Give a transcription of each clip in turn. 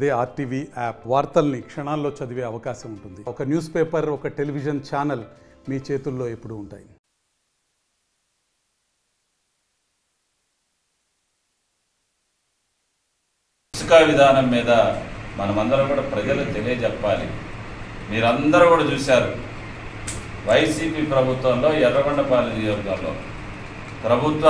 అదే RTV app వార్తల్ని క్షణాల్లో చదివే అవకాశం ఉంటుంది ఒక న్యూస్ పేపర్ ఒక టెలివిజన్ ఛానల్ మీ చేతుల్లో ఎప్పుడూ ఉంటాయి ఇసుక విధానం మీద మనమందరం కూడా ప్రజలకు తెలియజెప్పాలి మీరందరూ కూడా చూశారు వైసీపీ ప్రభుత్వంలో ఎర్రగొండపాలెం నియోజకవర్గంలో ప్రభుత్వ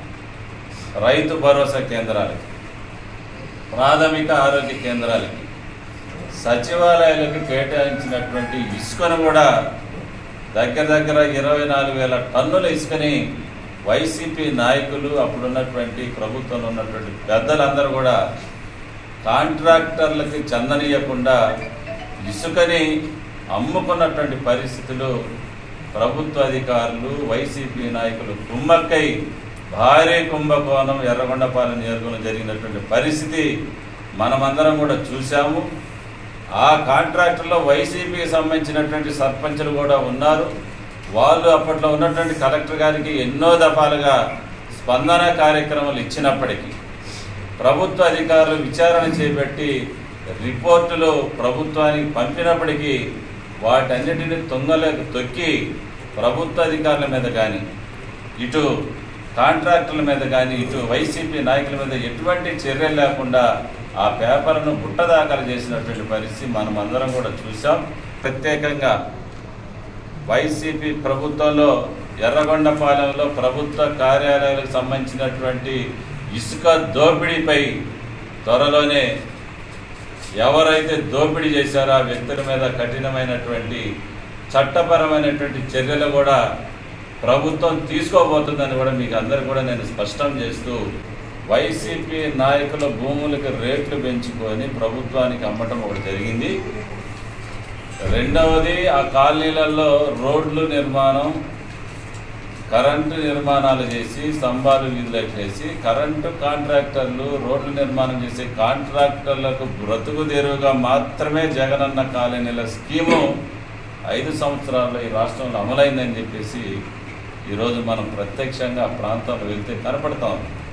రైతు భరోసా కేంద్రాలకి ప్రాథమిక ఆరోగ్య కేంద్రాలకి సచివాలయాలకు కేటాయించినటువంటి ఇసుకను కూడా దగ్గర దగ్గర ఇరవై నాలుగు వేల టన్నుల ఇసుకని వైసీపీ నాయకులు అప్పుడున్నటువంటి ప్రభుత్వంలో ఉన్నటువంటి పెద్దలందరూ కూడా కాంట్రాక్టర్లకి చెందనీయకుండా ఇసుకని అమ్ముకున్నటువంటి పరిస్థితులు ప్రభుత్వ అధికారులు వైసీపీ నాయకులు కుమ్మక్కై భారీ కుంభకోణం ఎర్రగొండపాలెం నియోజకవర్గంలో జరిగినటువంటి పరిస్థితి మనమందరం కూడా చూశాము ఆ కాంట్రాక్టులో వైసీపీకి సంబంధించినటువంటి సర్పంచులు కూడా ఉన్నారు వాళ్ళు అప్పట్లో ఉన్నటువంటి కలెక్టర్ గారికి ఎన్నో దఫాలుగా స్పందన కార్యక్రమాలు ఇచ్చినప్పటికీ ప్రభుత్వ అధికారులు విచారణ చేపట్టి రిపోర్టులు ప్రభుత్వానికి పంపినప్పటికీ వాటన్నిటిని తొంగలకు తొక్కి ప్రభుత్వ అధికారుల మీద కానీ ఇటు కాంట్రాక్టర్ల మీద కానీ ఇటు వైసీపీ నాయకుల మీద ఎటువంటి చర్యలు లేకుండా ఆ పేపర్ను బుట్టదాఖలు చేసినటువంటి పరిస్థితి మనం అందరం కూడా చూసాం ప్రత్యేకంగా వైసీపీ ప్రభుత్వంలో ఎర్రగొండపాలెంలో ప్రభుత్వ కార్యాలయాలకు సంబంధించినటువంటి ఇసుక దోపిడీపై త్వరలోనే ఎవరైతే దోపిడీ చేశారో ఆ వ్యక్తుల మీద కఠినమైనటువంటి చట్టపరమైనటువంటి చర్యలు కూడా ప్రభుత్వం తీసుకోబోతుందని కూడా మీకు అందరు కూడా నేను స్పష్టం చేస్తూ వైసీపీ నాయకుల భూములకు రేట్లు పెంచుకొని ప్రభుత్వానికి అమ్మటం ఒకటి జరిగింది రెండవది ఆ కాలనీలలో రోడ్లు నిర్మాణం కరెంటు నిర్మాణాలు చేసి స్తంభాలు వీధులకు చేసి కరెంటు కాంట్రాక్టర్లు రోడ్లు నిర్మాణం చేసే కాంట్రాక్టర్లకు బ్రతుకు తెరువుగా మాత్రమే జగనన్న కాలనీల స్కీము ఐదు సంవత్సరాల్లో ఈ రాష్ట్రంలో అమలైందని చెప్పేసి ఈరోజు మనం ప్రత్యక్షంగా ఆ ప్రాంతంలో వెళ్తే కనపడతా ఉంది